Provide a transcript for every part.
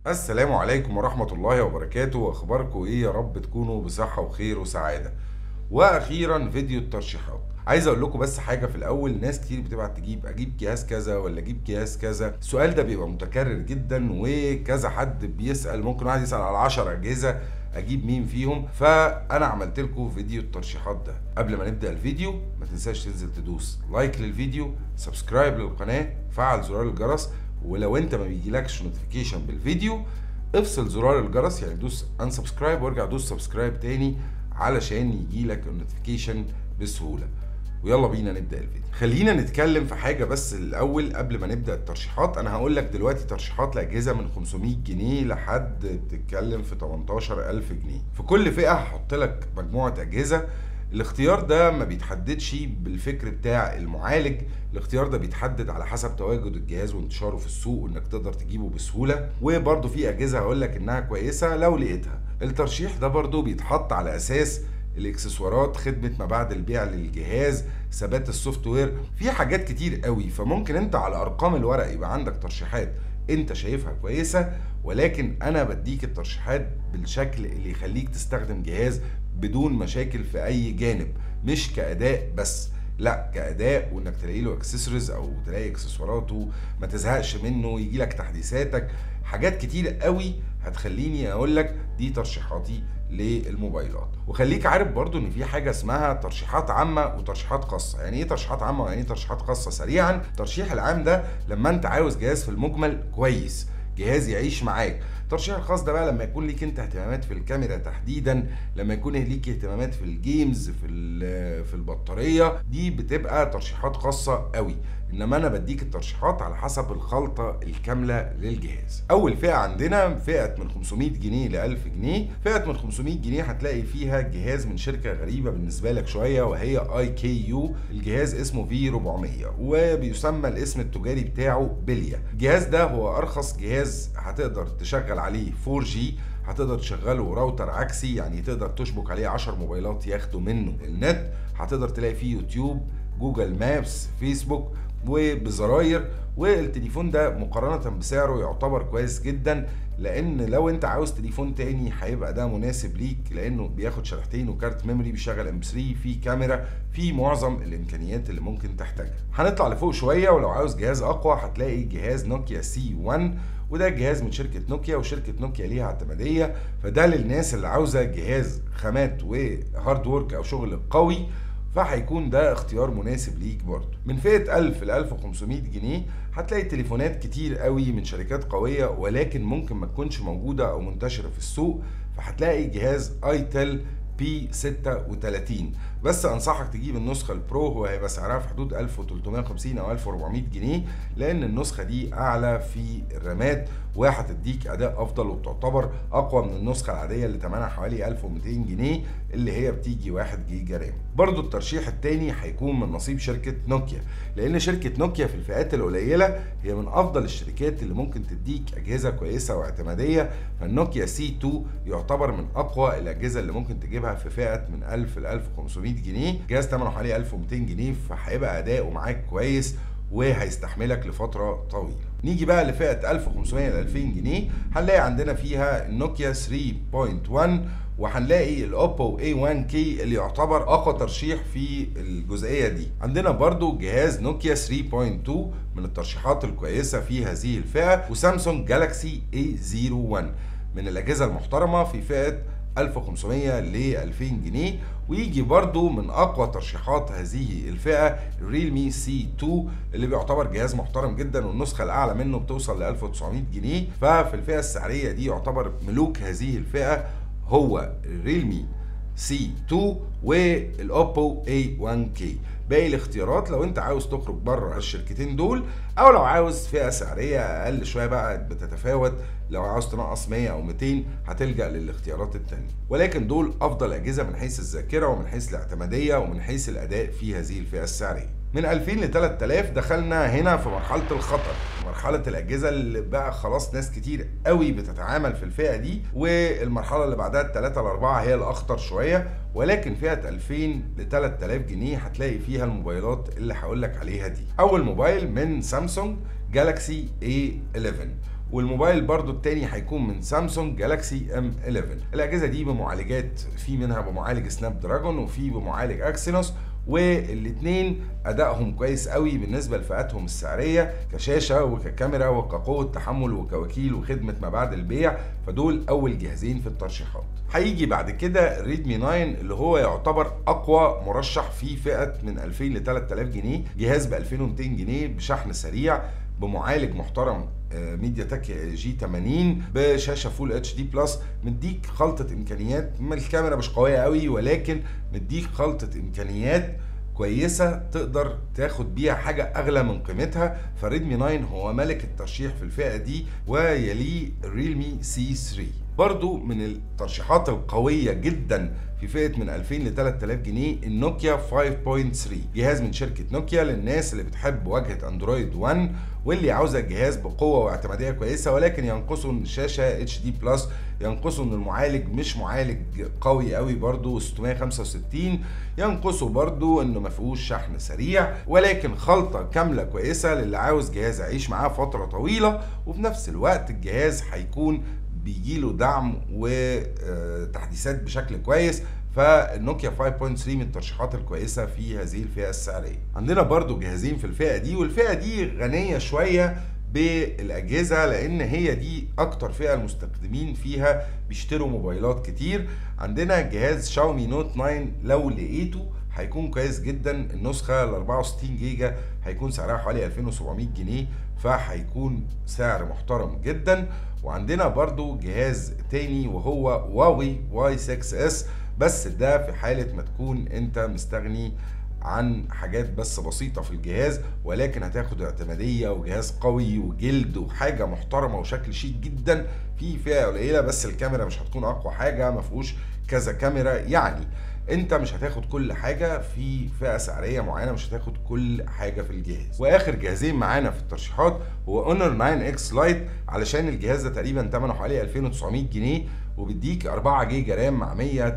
السلام عليكم ورحمة الله وبركاته أخباركم إيه يا رب تكونوا بصحة وخير وسعادة وأخيرا فيديو الترشيحات عايز اقول لكم بس حاجه في الاول ناس كتير بتبعت تجيب اجيب جهاز كذا ولا اجيب جهاز كذا السؤال ده بيبقى متكرر جدا وكذا حد بيسال ممكن واحد يسال على 10 اجهزه اجيب مين فيهم فانا عملت لكم فيديو الترشيحات ده قبل ما نبدا الفيديو ما تنساش تنزل تدوس لايك للفيديو سبسكرايب للقناه فعل زرار الجرس ولو انت ما بيجيلكش نوتيفيكيشن بالفيديو افصل زرار الجرس يعني دوس انسبسكرايب وارجع دوس سبسكرايب تاني علشان يجيلك النوتيفيكيشن بسهوله ويلا بينا نبدا الفيديو خلينا نتكلم في حاجه بس الاول قبل ما نبدا الترشيحات انا هقول لك دلوقتي ترشيحات لاجهزه من 500 جنيه لحد بتتكلم في 18000 جنيه في كل فئه هحط لك مجموعه اجهزه الاختيار ده ما بيتحددش بالفكر بتاع المعالج الاختيار ده بيتحدد على حسب تواجد الجهاز وانتشاره في السوق وانك تقدر تجيبه بسهوله وبرده في اجهزه هقول لك انها كويسه لو لقيتها الترشيح ده برده بيتحط على اساس الاكسسوارات خدمه ما بعد البيع للجهاز ثبات السوفت وير في حاجات كتير قوي فممكن انت على ارقام الورق يبقى عندك ترشيحات انت شايفها كويسه ولكن انا بديك الترشيحات بالشكل اللي يخليك تستخدم جهاز بدون مشاكل في اي جانب مش كاداء بس لا كاداء وانك تلاقي له اكسسوارز او تلاقي اكسسواراته ما تزهقش منه يجي لك تحديثاتك حاجات كتير قوي هتخليني اقول لك دي ترشيحاتي للموبايلات وخليك عارف برضو ان في حاجه اسمها ترشيحات عامه وترشيحات خاصه يعني ايه ترشيحات عامه ويعني ايه ترشيحات خاصه سريعا الترشيح العام ده لما انت عاوز جهاز في المجمل كويس جهاز يعيش معاك الترشيح الخاص ده بقى لما يكون ليك انت اهتمامات في الكاميرا تحديدا لما يكون ليك اهتمامات في الجيمز في في البطاريه دي بتبقى ترشيحات خاصه قوي انما انا بديك الترشيحات على حسب الخلطه الكامله للجهاز اول فئه عندنا فئه من 500 جنيه ل 1000 جنيه فئه من 500 جنيه هتلاقي فيها جهاز من شركه غريبه بالنسبه لك شويه وهي اي كي يو الجهاز اسمه في 400 وبيسمى الاسم التجاري بتاعه بليا الجهاز ده هو ارخص جهاز هتقدر تشغل عليه 4 جي هتقدر تشغله راوتر عكسي يعني تقدر تشبك عليه 10 موبايلات ياخدوا منه النت هتقدر تلاقي فيه يوتيوب جوجل مابس فيسبوك وبزراير والتليفون ده مقارنة بسعره يعتبر كويس جدا لان لو انت عاوز تليفون تاني هيبقى ده مناسب ليك لانه بياخد شريحتين وكارت ميموري بيشغل ام 3 في كاميرا في معظم الامكانيات اللي ممكن تحتاجها هنطلع لفوق شويه ولو عاوز جهاز اقوى هتلاقي جهاز نوكيا سي 1 وده جهاز من شركه نوكيا وشركه نوكيا ليها اعتماديه فده للناس اللي عاوزه جهاز خامات وهارد وورك او شغل قوي فهيكون ده اختيار مناسب ليك برضه من فئه 1000 ل 1500 جنيه هتلاقي تليفونات كتير قوي من شركات قويه ولكن ممكن ما تكونش موجوده او منتشره في السوق فهتلاقي جهاز ايتل بي 36 بس انصحك تجيب النسخه البرو هو هيبقى سعرها في حدود 1350 او 1400 جنيه لان النسخه دي اعلى في الرامات وهتديك اداء افضل وبتعتبر اقوى من النسخه العاديه اللي ثمنها حوالي 1200 جنيه اللي هي بتيجي 1 جيجا رام برضو الترشيح الثاني هيكون من نصيب شركه نوكيا لان شركه نوكيا في الفئات القليله هي من افضل الشركات اللي ممكن تديك اجهزه كويسه واعتماديه فالنوكيا سي 2 يعتبر من اقوى الاجهزه اللي ممكن تجيبها في فئه من 1000 ل 1500 جنيه جهاز ثمنه حوالي 1200 جنيه فهيبقى اداؤه معاك كويس وهيستحملك لفتره طويله نيجي بقى لفئه 1500 ل 2000 جنيه هنلاقي عندنا فيها النوكيا 3.1 وهنلاقي الاوبو A1K اللي يعتبر اقوى ترشيح في الجزئيه دي عندنا برضو جهاز نوكيا 3.2 من الترشيحات الكويسه في هذه الفئه وسامسونج جالاكسي A01 من الاجهزه المحترمه في فئه 1500 ل 2000 جنيه ويجي برضو من اقوى ترشيحات هذه الفئه ريلمي سي 2 اللي بيعتبر جهاز محترم جدا والنسخه الاعلى منه بتوصل ل 1900 جنيه ففي الفئه السعريه دي يعتبر ملوك هذه الفئه هو ريلمي سي 2 والاوبو اي 1 كي باقي الاختيارات لو انت عاوز تخرج بره الشركتين دول او لو عاوز فئه سعريه اقل شويه بقى بتتفاوت لو عاوز تنقص 100 او 200 هتلجا للاختيارات الثانيه ولكن دول افضل اجهزه من حيث الذاكره ومن حيث الاعتماديه ومن حيث الاداء في هذه الفئه السعريه من 2000 ل 3000 دخلنا هنا في مرحله الخطر مرحله الاجهزه اللي بقى خلاص ناس كتير قوي بتتعامل في الفئه دي والمرحله اللي بعدها الثلاثه الاربعه هي الاخطر شويه ولكن فئه 2000 ل 3000 جنيه هتلاقي فيها الموبايلات اللي هقول لك عليها دي اول موبايل من سامسونج جالاكسي A11 والموبايل برضو التاني هيكون من سامسونج جالاكسي ام 11 الاجهزه دي بمعالجات في منها بمعالج سناب دراجون وفي بمعالج اكسينوس والاثنين ادائهم كويس قوي بالنسبه لفئاتهم السعريه كشاشه وككاميرا وكقوه تحمل وكوكيل وخدمه ما بعد البيع فدول اول جهازين في الترشيحات هيجي بعد كده ريدمي 9 اللي هو يعتبر اقوى مرشح في فئه من 2000 ل 3000 جنيه جهاز ب 2200 جنيه بشحن سريع بمعالج محترم ميديا تك جي 80 بشاشه فول اتش دي بلس مديك خلطه امكانيات الكاميرا مش قويه قوي ولكن مديك خلطه امكانيات كويسة تقدر تاخد بيها حاجة أغلى من قيمتها فريدمي 9 هو ملك الترشيح في الفئة دي ويليه ريلمي سي 3 برضو من الترشيحات القوية جدا في فئة من 2000 ل 3000 جنيه النوكيا 5.3 جهاز من شركة نوكيا للناس اللي بتحب واجهة اندرويد 1 واللي عاوزة جهاز بقوة واعتمادية كويسة ولكن ينقصه ان الشاشة اتش دي بلس ينقصه ان المعالج مش معالج قوي قوي برضو 665 ينقصه برضو انه ما فيهوش شحن سريع ولكن خلطة كاملة كويسة للي عاوز جهاز يعيش معاه فترة طويلة وفي نفس الوقت الجهاز هيكون بيجيله دعم وتحديثات بشكل كويس فالنوكيا 5.3 من الترشيحات الكويسه في هذه الفئه السعريه. عندنا برضو جهازين في الفئه دي والفئه دي غنيه شويه بالاجهزه لان هي دي اكتر فئه المستخدمين فيها بيشتروا موبايلات كتير. عندنا جهاز شاومي نوت 9 لو لقيته هيكون كويس جدا النسخه ال 64 جيجا هيكون سعرها حوالي 2700 جنيه فهيكون سعر محترم جدا وعندنا برضو جهاز تاني وهو واوي واي 6 اس بس ده في حالة ما تكون انت مستغني عن حاجات بس بسيطة في الجهاز ولكن هتاخد اعتمادية وجهاز قوي وجلد وحاجة محترمة وشكل شيك جدا في فئة قليلة بس الكاميرا مش هتكون أقوى حاجة ما فيهوش كذا كاميرا يعني انت مش هتاخد كل حاجه في فئه سعريه معينه مش هتاخد كل حاجه في الجهاز واخر جهازين معانا في الترشيحات هو اونر 9 اكس لايت علشان الجهاز ده تقريبا ثمنه حوالي 2900 جنيه وبيديك 4 جيجا رام مع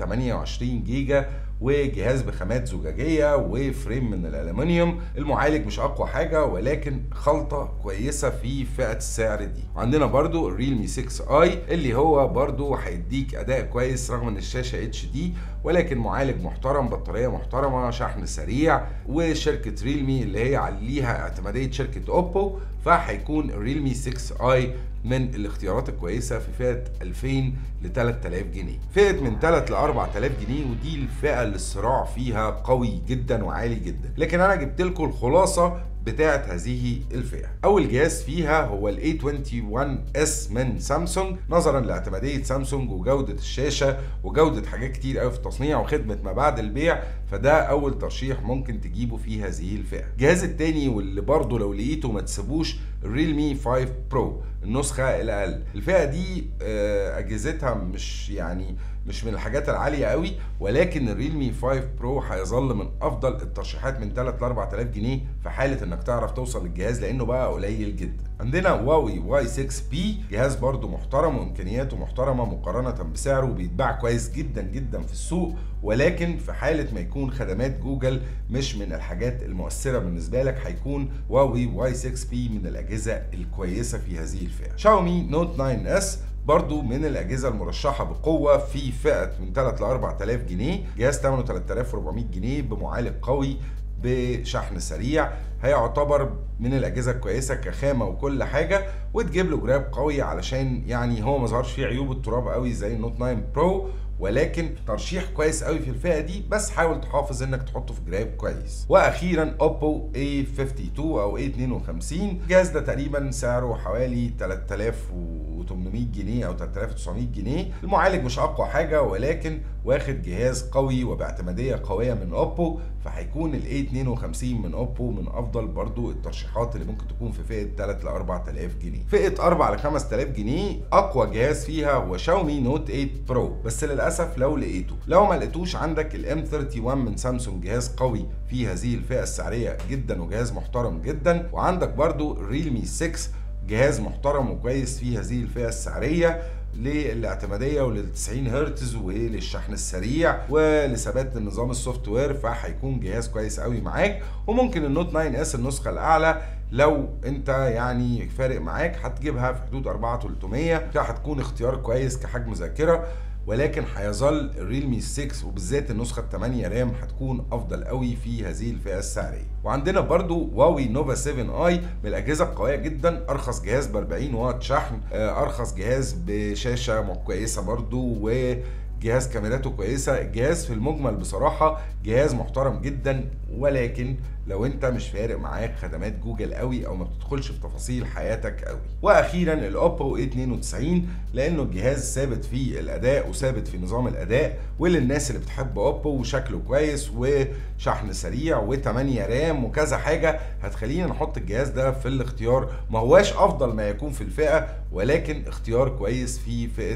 128 جيجا وجهاز بخامات زجاجيه وفريم من الالومنيوم المعالج مش اقوى حاجه ولكن خلطه كويسه في فئه السعر دي عندنا برضو الريلمي 6 اي اللي هو برضو هيديك اداء كويس رغم ان الشاشه اتش دي ولكن معالج محترم بطاريه محترمه شحن سريع وشركه ريلمي اللي هي عليها اعتماديه شركه اوبو فهيكون الريلمي 6 اي من الاختيارات الكويسه في فئه 2000 ل 3000 جنيه فئه من 3 ل 4000 جنيه ودي الفئه اللي الصراع فيها قوي جدا وعالي جدا لكن انا جبت لكم الخلاصه بتاعه هذه الفئه اول جهاز فيها هو ال A21s من سامسونج نظرا لاعتماديه سامسونج وجوده الشاشه وجوده حاجات كتير قوي في التصنيع وخدمه ما بعد البيع فده اول ترشيح ممكن تجيبه في هذه الفئه الجهاز التاني واللي برضه لو لقيته ما تسيبوش الريلمي 5 برو النسخه الاقل الفئه دي اجهزتها مش يعني مش من الحاجات العاليه قوي ولكن الريلمي 5 برو هيظل من افضل الترشيحات من 3 ل 4000 جنيه في حاله انك تعرف توصل للجهاز لانه بقى قليل جدا عندنا واوي واي 6 بي جهاز برضو محترم وامكانياته محترمه مقارنه بسعره وبيتباع كويس جدا جدا في السوق ولكن في حاله ما يكون خدمات جوجل مش من الحاجات المؤثره بالنسبه لك هيكون واوي واي 6 بي من الاجهزه الكويسه في هذه الفئه شاومي نوت 9 اس برضو من الاجهزه المرشحه بقوه في فئه من 3 ل 4000 جنيه جهاز ثمنه 3400 جنيه بمعالج قوي بشحن سريع هيعتبر من الاجهزه الكويسه كخامه وكل حاجه وتجيب له جراب قوي علشان يعني هو ما ظهرش فيه عيوب التراب قوي زي النوت 9 برو ولكن ترشيح كويس قوي في الفئه دي بس حاول تحافظ انك تحطه في جراب كويس واخيرا اوبو A52 او A52 الجهاز ده تقريبا سعره حوالي 3800 جنيه او 3900 جنيه المعالج مش اقوى حاجه ولكن واخد جهاز قوي وباعتماديه قويه من اوبو فهيكون ال A52 من اوبو من افضل برضو الترشيحات اللي ممكن تكون في فئه 3 ل 4000 جنيه فئه 4 ل 5000 جنيه اقوى جهاز فيها هو شاومي نوت 8 برو بس للاسف لو لقيته لو ما لقيتوش عندك الام 31 من سامسونج جهاز قوي في هذه الفئه السعريه جدا وجهاز محترم جدا وعندك برضو الريلمي 6 جهاز محترم وكويس في هذه الفئه السعريه للاعتماديه ولل 90 هرتز وللشحن السريع ولثبات النظام السوفت وير فهيكون جهاز كويس قوي معاك وممكن النوت 9 اس النسخه الاعلى لو انت يعني فارق معاك هتجيبها في حدود 4300 كده هتكون اختيار كويس كحجم ذاكره ولكن هيظل الريلمي 6 وبالذات النسخه 8 رام هتكون افضل قوي في هذه الفئه السعريه وعندنا برضو واوي نوفا 7 اي من الاجهزه القويه جدا ارخص جهاز ب 40 واط شحن ارخص جهاز بشاشه كويسه برضو و جهاز كاميراته كويسه الجهاز في المجمل بصراحه جهاز محترم جدا ولكن لو انت مش فارق معاك خدمات جوجل قوي او ما بتدخلش في تفاصيل حياتك قوي واخيرا الاوبو اي 92 لانه الجهاز ثابت في الاداء وثابت في نظام الاداء وللناس اللي بتحب اوبو وشكله كويس وشحن سريع و8 رام وكذا حاجه هتخلينا نحط الجهاز ده في الاختيار ما هواش افضل ما يكون في الفئه ولكن اختيار كويس في فئه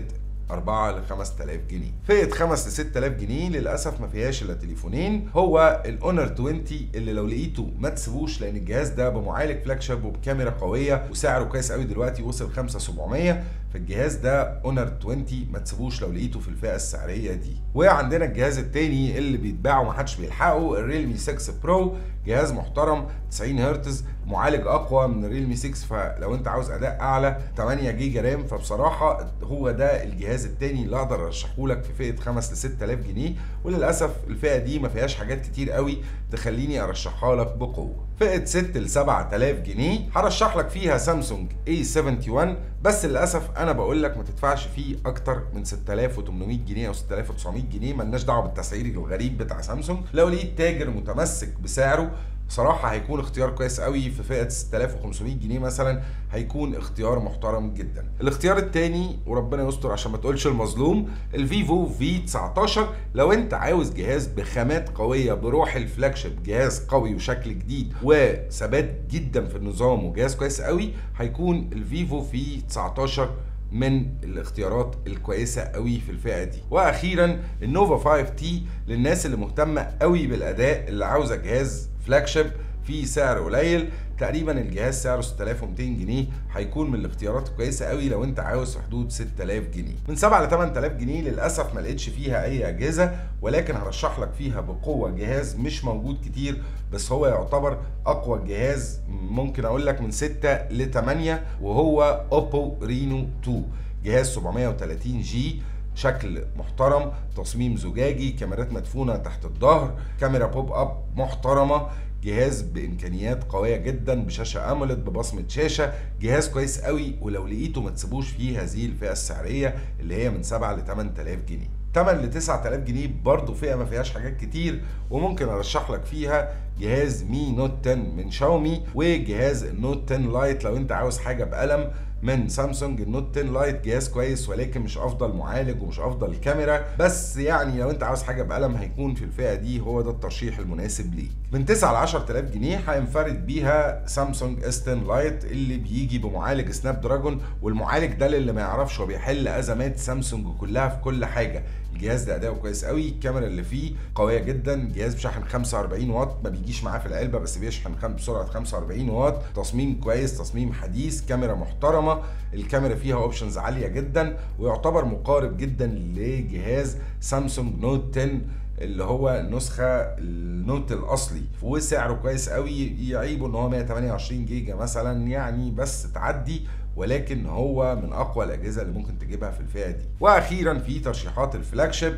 4 ل 5000 جنيه فئه 5 ل 6000 جنيه للاسف ما فيهاش الا تليفونين هو الاونر 20 اللي لو لقيته ما تسيبوش لان الجهاز ده بمعالج فلاج شيب وبكاميرا قويه وسعره كويس قوي دلوقتي وصل 5700 فالجهاز ده اونر 20 ما تسيبوش لو لقيته في الفئه السعريه دي وعندنا الجهاز الثاني اللي بيتباع ومحدش بيلحقه الريلمي 6 برو جهاز محترم 90 هرتز معالج اقوى من الريلمي 6 فلو انت عاوز اداء اعلى 8 جيجا رام فبصراحه هو ده الجهاز الثاني اللي اقدر ارشحه لك في فئه 5 ل 6000 جنيه وللاسف الفئه دي ما فيهاش حاجات كتير قوي تخليني ارشحها لك بقوه فئه 6 ل 7000 جنيه هرشح لك فيها سامسونج A71 بس للاسف انا بقول لك ما تدفعش فيه اكتر من 6800 جنيه او 6900 جنيه ملناش دعوه بالتسعير الغريب بتاع سامسونج لو لقيت تاجر متمسك بسعره بصراحة هيكون اختيار كويس قوي في فئة 6500 جنيه مثلا هيكون اختيار محترم جدا. الاختيار الثاني وربنا يستر عشان ما تقولش المظلوم الفيفو في 19 لو انت عاوز جهاز بخامات قوية بروح الفلاج شيب جهاز قوي وشكل جديد وثبات جدا في النظام وجهاز كويس قوي هيكون الفيفو في 19 من الاختيارات الكويسه قوي في الفئه دي واخيرا النوفا 5 تي للناس اللي مهتمه قوي بالاداء اللي عاوزه جهاز فلاج شيب في سعر قليل تقريبا الجهاز سعره 6200 جنيه هيكون من الاختيارات الكويسه قوي لو انت عاوز في حدود 6000 جنيه من 7 ل 8000 جنيه للاسف ما لقيتش فيها اي اجهزه ولكن هرشح لك فيها بقوه جهاز مش موجود كتير بس هو يعتبر اقوى جهاز ممكن اقول لك من 6 ل 8 وهو اوبو رينو 2 جهاز 730 جي شكل محترم تصميم زجاجي كاميرات مدفونه تحت الظهر كاميرا بوب اب محترمه جهاز بامكانيات قويه جدا بشاشه اموليد ببصمه شاشه جهاز كويس قوي ولو لقيته ما تسيبوش فيه هذه الفئه السعريه اللي هي من 7 ل 8000 جنيه 8 ل 9000 جنيه برضه فئه ما فيهاش حاجات كتير وممكن ارشح لك فيها جهاز مي نوت 10 من شاومي وجهاز النوت 10 لايت لو انت عاوز حاجه بقلم من سامسونج النوت 10 لايت جهاز كويس ولكن مش افضل معالج ومش افضل كاميرا بس يعني لو انت عاوز حاجه بقلم هيكون في الفئه دي هو ده الترشيح المناسب ليك من 9 ل 10000 جنيه هينفرد بيها سامسونج اس 10 لايت اللي بيجي بمعالج سناب دراجون والمعالج ده اللي ما يعرفش هو بيحل ازمات سامسونج كلها في كل حاجه الجهاز ده اداؤه كويس قوي الكاميرا اللي فيه قويه جدا جهاز بشحن 45 واط ما بيجيش معاه في العلبه بس بيشحن بسرعه 45 واط تصميم كويس تصميم حديث كاميرا محترمه الكاميرا فيها اوبشنز عاليه جدا ويعتبر مقارب جدا لجهاز سامسونج نوت 10 اللي هو النسخه النوت الاصلي وسعره كويس قوي يعيبه ان هو 128 جيجا مثلا يعني بس تعدي ولكن هو من اقوى الاجهزه اللي ممكن تجيبها في الفئه دي واخيرا في ترشيحات الفلاج شيب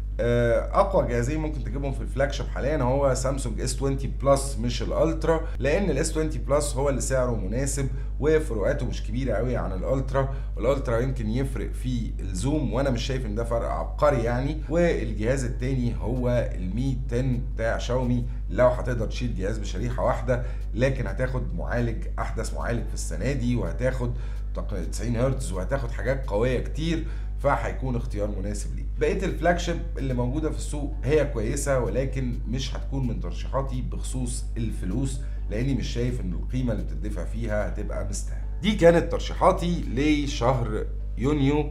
اقوى جهازين ممكن تجيبهم في الفلاج شيب حاليا هو سامسونج اس 20 بلس مش الالترا لان الاس 20 بلس هو اللي سعره مناسب وفروقاته مش كبيره قوي عن الالترا والالترا يمكن يفرق في الزوم وانا مش شايف ان ده فرق عبقري يعني والجهاز التاني هو المي 10 بتاع شاومي لو هتقدر تشيل جهاز بشريحه واحده لكن هتاخد معالج احدث معالج في السنه دي وهتاخد 90 هرتز وهتاخد حاجات قويه كتير فهيكون اختيار مناسب ليك بقيه الفلاج شيب اللي موجوده في السوق هي كويسه ولكن مش هتكون من ترشيحاتي بخصوص الفلوس لاني مش شايف ان القيمه اللي بتدفع فيها هتبقى مستاهله دي كانت ترشيحاتي لشهر يونيو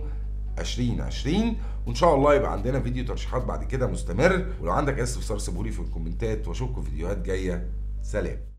2020 وان شاء الله يبقى عندنا فيديو ترشيحات بعد كده مستمر ولو عندك اي استفسار سيبهولي في الكومنتات واشوفكم فيديوهات جايه سلام